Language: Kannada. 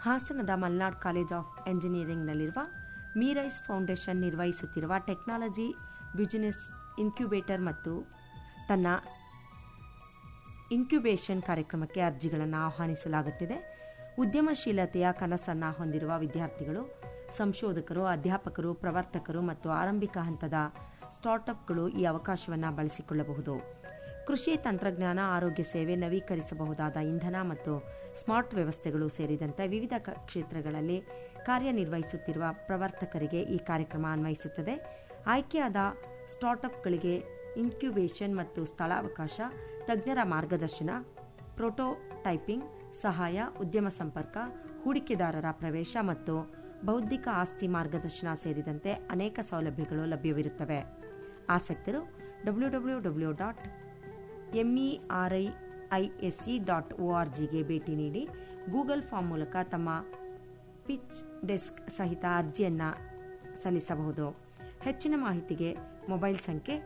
ಹಾಸನದ ಮಲ್ನಾಡ್ ಕಾಲೇಜ್ ಆಫ್ ಎಂಜಿನಿಯರಿಂಗ್ನಲ್ಲಿರುವ ಮೀರೈಸ್ ಫೌಂಡೇಶನ್ ನಿರ್ವಹಿಸುತ್ತಿರುವ ಟೆಕ್ನಾಲಜಿ ಬಿಸಿನೆಸ್ ಇನ್ಕ್ಯುಬೇಟರ್ ಮತ್ತು ತನ್ನ ಇನ್ಕ್ಯುಬೇಷನ್ ಕಾರ್ಯಕ್ರಮಕ್ಕೆ ಅರ್ಜಿಗಳನ್ನು ಆಹ್ವಾನಿಸಲಾಗುತ್ತಿದೆ ಉದ್ಯಮಶೀಲತೆಯ ಕನಸನ್ನು ಹೊಂದಿರುವ ವಿದ್ಯಾರ್ಥಿಗಳು ಸಂಶೋಧಕರು ಅಧ್ಯಾಪಕರು ಪ್ರವರ್ತಕರು ಮತ್ತು ಆರಂಭಿಕ ಹಂತದ ಸ್ಟಾರ್ಟ್ಅಪ್ಗಳು ಈ ಅವಕಾಶವನ್ನು ಬಳಸಿಕೊಳ್ಳಬಹುದು ಕೃಷಿ ತಂತ್ರಜ್ಞಾನ ಆರೋಗ್ಯ ಸೇವೆ ನವೀಕರಿಸಬಹುದಾದ ಇಂಧನ ಮತ್ತು ಸ್ಮಾರ್ಟ್ ವ್ಯವಸ್ಥೆಗಳು ಸೇರಿದಂತೆ ವಿವಿಧ ಕ- ಕ್ಷೇತ್ರಗಳಲ್ಲಿ ಕಾರ್ಯನಿರ್ವಹಿಸುತ್ತಿರುವ ಪ್ರವರ್ತಕರಿಗೆ ಈ ಕಾರ್ಯಕ್ರಮ ಅನ್ವಯಿಸುತ್ತದೆ ಆಯ್ಕೆಯಾದ ಸ್ಟಾರ್ಟ್ಅಪ್ಗಳಿಗೆ ಇನ್ಕ್ಯುಬೇಷನ್ ಮತ್ತು ಸ್ಥಳಾವಕಾಶ ತಜ್ಞರ ಮಾರ್ಗದರ್ಶನ ಪ್ರೋಟೋಟೈಪಿಂಗ್ ಸಹಾಯ ಉದ್ಯಮ ಸಂಪರ್ಕ ಹೂಡಿಕೆದಾರರ ಪ್ರವೇಶ ಮತ್ತು ಬೌದ್ಧಿಕ ಆಸ್ತಿ ಮಾರ್ಗದರ್ಶನ ಸೇರಿದಂತೆ ಅನೇಕ ಸೌಲಭ್ಯಗಳು ಲಭ್ಯವಿರುತ್ತವೆ ಆಸಕ್ತರು W W W dot MERI ISC dot O R ಜಿಗೆ ಭೇಟಿ ನೀಡಿ ಗೂಗಲ್ ಫಾರ್ಮ್ ಮೂಲಕ ತಮ್ಮ ಪಿಚ್ ಡೆಸ್ಕ್ ಸಹಿತ ಅರ್ಜಿಯನ್ನು ಸಲ್ಲಿಸಬಹುದು ಹೆಚ್ಚಿನ ಮಾಹಿತಿಗೆ ಮೊಬೈಲ್ ಸಂಖ್ಯೆ